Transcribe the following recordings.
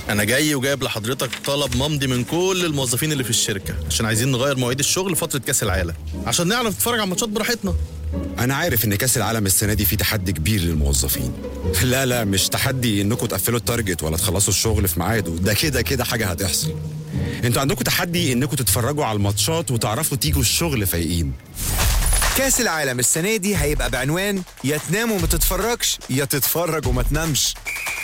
انا جاي وجايب لحضرتك طلب ممضي من كل الموظفين اللي في الشركه عشان عايزين نغير مواعيد الشغل فتره كاس العالم عشان نعرف نتفرج على الماتشات براحتنا انا عارف ان كاس العالم السنه دي فيه تحدي كبير للموظفين لا لا مش تحدي انكم تقفلوا التارجت ولا تخلصوا الشغل في ميعاده ده كده كده حاجه هتحصل انتوا عندكم تحدي انكم تتفرجوا على الماتشات وتعرفوا تيجوا الشغل فايقين كاس العالم السنة دي هيبقى بعنوان يا تنام وما تتفرجش يا تتفرج وما تنامش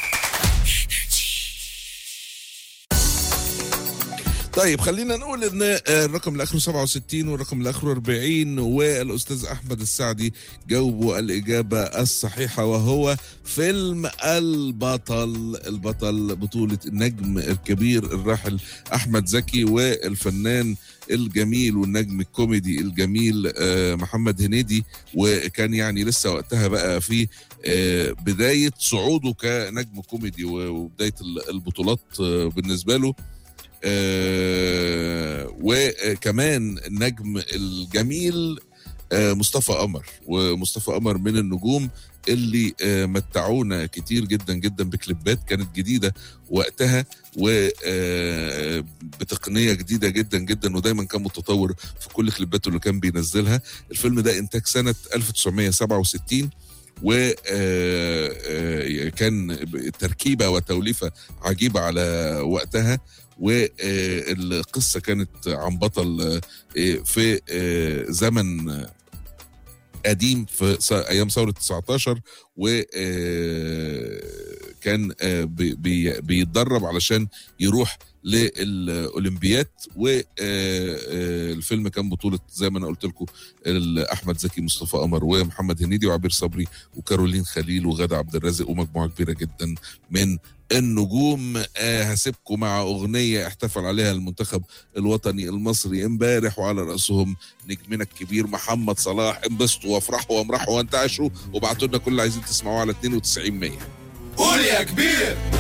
طيب خلينا نقول ان آه، الرقم اللي اخره 67 والرقم اللي اخره 40 والاستاذ احمد السعدي جاوبوا الاجابه الصحيحه وهو فيلم البطل البطل بطوله النجم الكبير الراحل احمد زكي والفنان الجميل والنجم الكوميدي الجميل آه، محمد هنيدي وكان يعني لسه وقتها بقى في آه، بدايه صعوده كنجم كوميدي و- وبدايه ال- البطولات آه، بالنسبه له آه، وكمان النجم الجميل آه، مصطفى قمر ومصطفى قمر من النجوم اللي آه، متعونا كتير جدا جدا بكليبات كانت جديده وقتها وبتقنيه جديده جدا جدا ودايما كان متطور في كل كليباته اللي كان بينزلها الفيلم ده انتاج سنه 1967 وكان تركيبه وتوليفه عجيبه على وقتها والقصه كانت عن بطل آه، في آه، زمن قديم في س- ايام ثوره 19 وكان بيتدرب علشان يروح للاولمبياد والفيلم كان بطوله زي ما انا قلت لكم احمد زكي مصطفى قمر ومحمد هنيدي وعبير صبري وكارولين خليل وغادة عبد الرازق ومجموعه كبيره جدا من النجوم آه هسيبكم مع اغنيه احتفل عليها المنتخب الوطني المصري امبارح وعلى راسهم نجمنا الكبير محمد صلاح انبسطوا وافرحوا وامرحوا وانتعشوا وابعتوا لنا كل اللي عايزين تسمعوه على 92 100 قول يا كبير